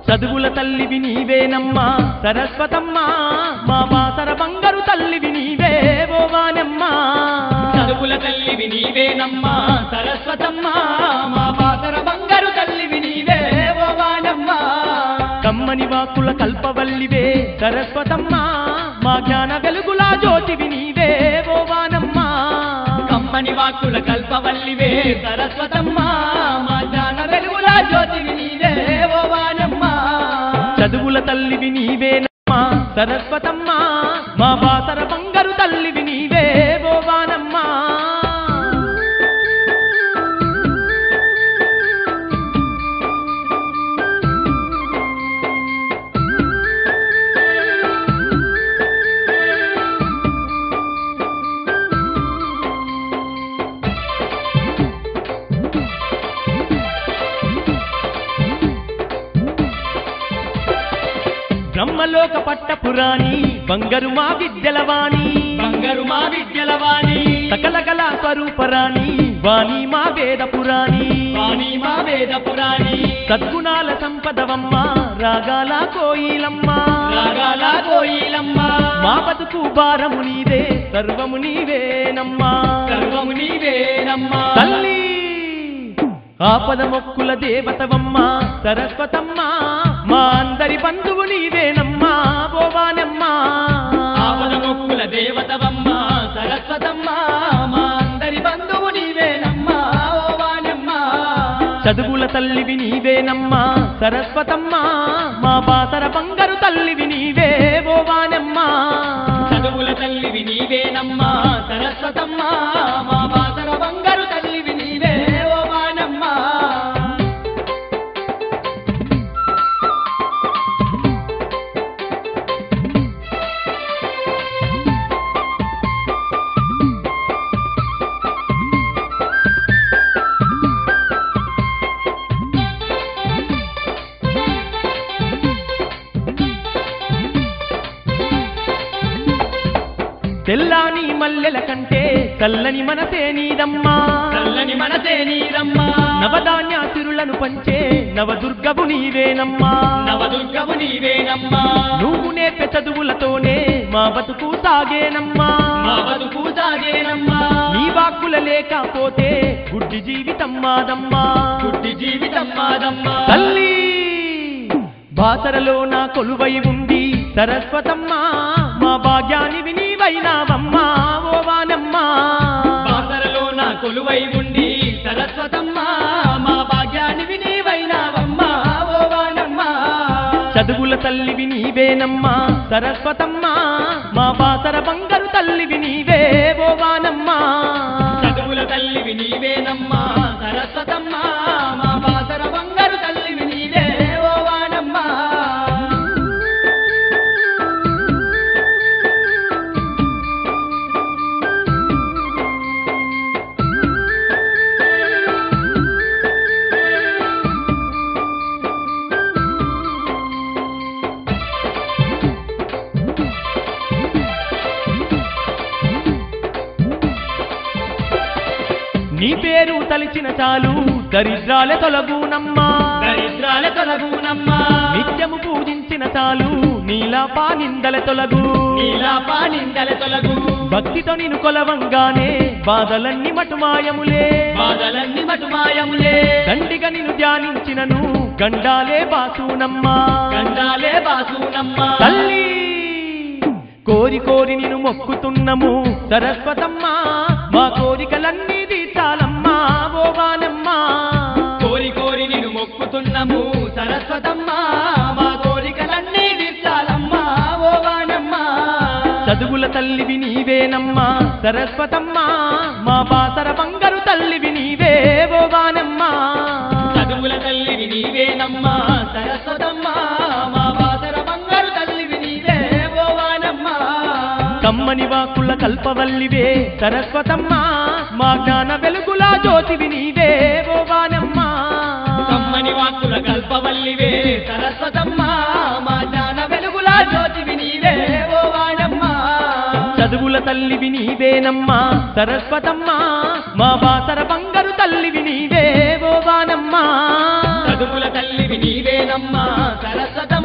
చదువుల తల్లివి నీవేనమ్మా సరస్వతమ్మా మా బాసర బంగారు తల్లివి నీవే ఓ వానమ్మా చదువుల తల్లివి నీవేనమ్మా సరస్వతమ్మా మా బాసర బంగారు తల్లివి నీవే ఓ వానమ్మా కమ్మని వాకుల కల్పవల్లివే సరస్వతమ్మా మా జ్ఞాన వెలుగుల జ్యోతివి నీవే ఓ వానమ్మా కమ్మని వాక్కుల కల్పవల్లివే సరస్వతమ్మా మా జ్ఞాన వెలుగుల జ్యోతివి నీవే ఓ వానమ్మా చదువుల తల్లివి నీవేనమ్మా సరస్వతమ్మా మా బాసర బంగారు తల్లివి నీవే ఓ వానమ్మా బ్రహ్మలోక పట్ట పురాణి బంగారు మా విద్యలవాణి బంగారు మా విద్యల వాణి సకల కళా స్వరూపరాణి వాణి మా వేద పురాణి వాణి మా వేద పురాణి సద్గుణాల సంపదవమ్మ రాగాల కోయిలమ్మ రాగాల కోయిలమ్మ మా బతుకు భారము నీదే సర్వము నీవేనమ్మా సర్వము నీవేనమ్మా తల్లి ఆపద మొక్కుల దేవతవమ్మ సరస్వతమ్మ మా అందరి బంధువు నీవేనమ్మా బోవానమ్మా ఆపద మొక్కుల దేవతవమ్మ సరస్వతమ్మ మా అందరి బంధువు నీవేనమ్మా ఓ వానమ్మా చదువుల తల్లివి నీవేనమ్మా సరస్వతమ్మా మా బాసర బంగారు తల్లివి నీవే బోవానమ్మా చదువుల తల్లివి నీవేనమ్మా సరస్వతమ్మా మా బాసర బంగారు తల్లివి నీవే ఓ వానమ్మా తెల్లాని మల్లెల కంటే చల్లని మనసే నీదమ్మా చల్లని మనసే నీరమ్మా నవధాన్య సిరులను పంచే నవదుర్గవు నీవేనమ్మా నవదుర్గము నీవేనమ్మా నువ్వు నేర్పే చదువులతోనే మా బతుకు సాగేనమ్మా మా బతుకు సాగేనమ్మా నీ వాక్కుల లేకపోతే గుడ్డి జీవితం మాదమ్మా గుడ్డి జీవితం మాదమ్మా తల్లి బాసరలో నా కొలువై ఉంది సరస్వతమ్మా మా భాగ్యాన్ని నీవైనావమ్మా ఓ వానమ్మా బాసరలో నా కొలువై ఉండి సరస్వతమ్మా మా భాగ్యాన్ని వినివైనావమ్మా ఓ వానమ్మా చదువుల తల్లివి నీవేనమ్మా సరస్వతమ్మా మా బాసర బంగారు తల్లివి నీవే ఓ వానమ్మా చదువుల తల్లివి నీవేనమ్మా సరస్వతమ్మా మా బాసర బంగారు తల్లివి నీవే ఓ వానమ్మా నీ పేరు తలిచిన చాలు దరిద్రాలే తొలగునమ్మా దరిద్రాల తొలగునమ్మా నిత్యము పూజించిన చాలు నీలాపా నిందల తొలగు నీలాపా నిందల తొలగు భక్తితో నిన్ను కొలవంగానే బాధలన్నీ మటుమాయములే బాధలన్నీ మటుమాయములే దండిగా నిన్ను ధ్యానించినను గండాలే బాసునమ్మా గండాలే బాసునమ్మా తల్లి కోరి కోరి నిన్ను మొక్కుతున్నము సరస్వతమ్మా మా కోరికలన్నీ తీర్చాలమ్మా ఓ వానమ్మా కోరి కోరి నిన్ను మొక్కుతున్నాము సరస్వతమ్మా మా కోరికలన్నీ తీర్చాలమ్మా ఓ వానమ్మా చదువుల తల్లివి నీవేనమ్మా సరస్వతమ్మా మా బాసర బంగారు తల్లివి నీవే ఓ వానమ్మా చదువుల తల్లివి నీవేనమ్మా సరస్వతమ్మా మా బాసర బంగారు తల్లివి నీవే ఓ వానమ్మా కమ్మని వాకుల కల్పవల్లివే సరస్వతమ్మా మా జ్ఞాన వెలుగుల జ్యోతివి నీవే ఓ వానమ్మా కమ్మని వాక్కుల కల్పవల్లివే సరస్వతమ్మా మా జ్ఞాన వెలుగుల జ్యోతివి నీవే ఓ వానమ్మా చదువుల తల్లివి నీవేనమ్మా సరస్వతమ్మా మా బాసర బంగారు తల్లివి నీవే ఓ వానమ్మా చదువుల తల్లివి నీవేనమ్మా నీవేనమ్మా సరస్వతమ్మ